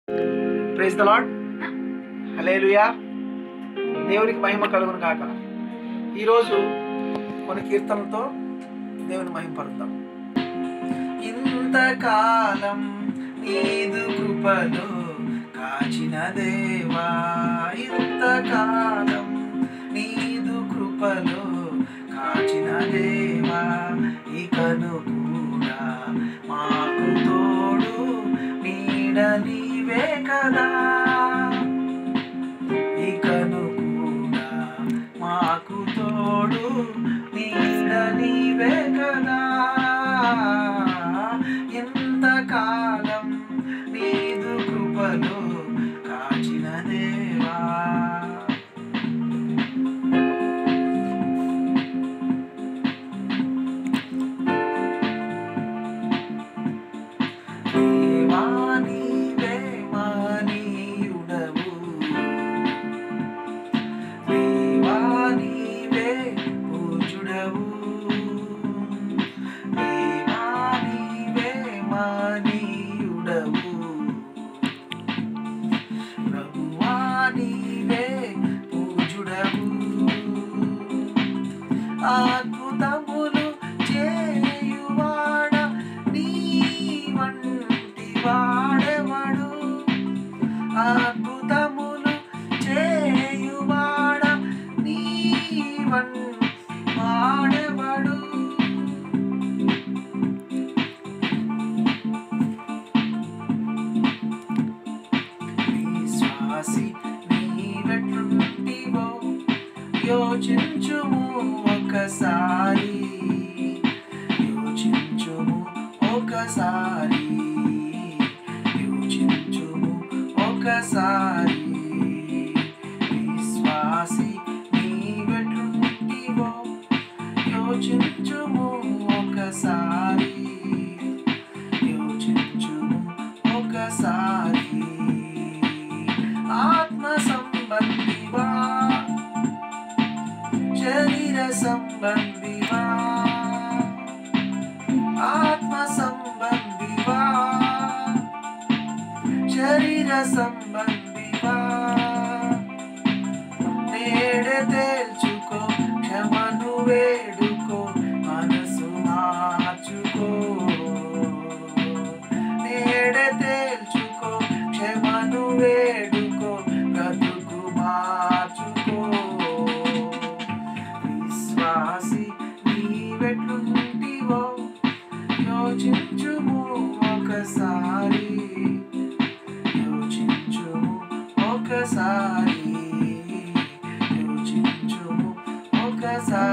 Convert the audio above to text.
praise the lord hallelujah దేవునికి మహిమ కలుగును కాక ఈరోజు కొన్ని కీర్తనలతో దేవుని మహిమపరుద్దాం ఇంతకాలం నీదు కృపలో కాచిన దేవా ఇంతకాలం నీదు కృపలో కాచిన దేవా ఇకను కూడా మాకు తోడు నీడ నీవే కదా ఇకను కూడా మాకు తోడు నీడ నీవే కదా ఎంతకాలం నీదు కృపలో కాచిన దేవా దేవా నీవే మానీయుడవు దేవా నీవే పూజుడవు దేవా నీవే మానీయుడవు ప్రభువా నీవే పూజుడవు అద్భుతములు చేయువాడ నీ వంటి వాడెవడు అద్భుతములు చేయువాడ నీ వంటి వాడెవడు విశ్వాసి నీవెట్లుంటివో యోచించుము ఒకసారి యోచించుము ఒకసారి యోచించుము ఒకసారి విశ్వాసి నీవెట్లుంటివో యోచించుము ఒకసారి యోచించుము ఒకసారి ఆత్మ సంబంధివా శరీర సంబంధివా ఆత్మ సంబంధివా శరీర సంబంధివా నేడే తేల్చుకో క్షమను వేడుకో మనసు మార్చుకో నేడే తేల్చుకో క్షమను వేడుకో బ్రతుకు మార్చుకో విశ్వాసి నీవెట్లుంటివో యోచించుము ఒకసారి యోచించుము ఒకసారి యోచించుము ఒకసారి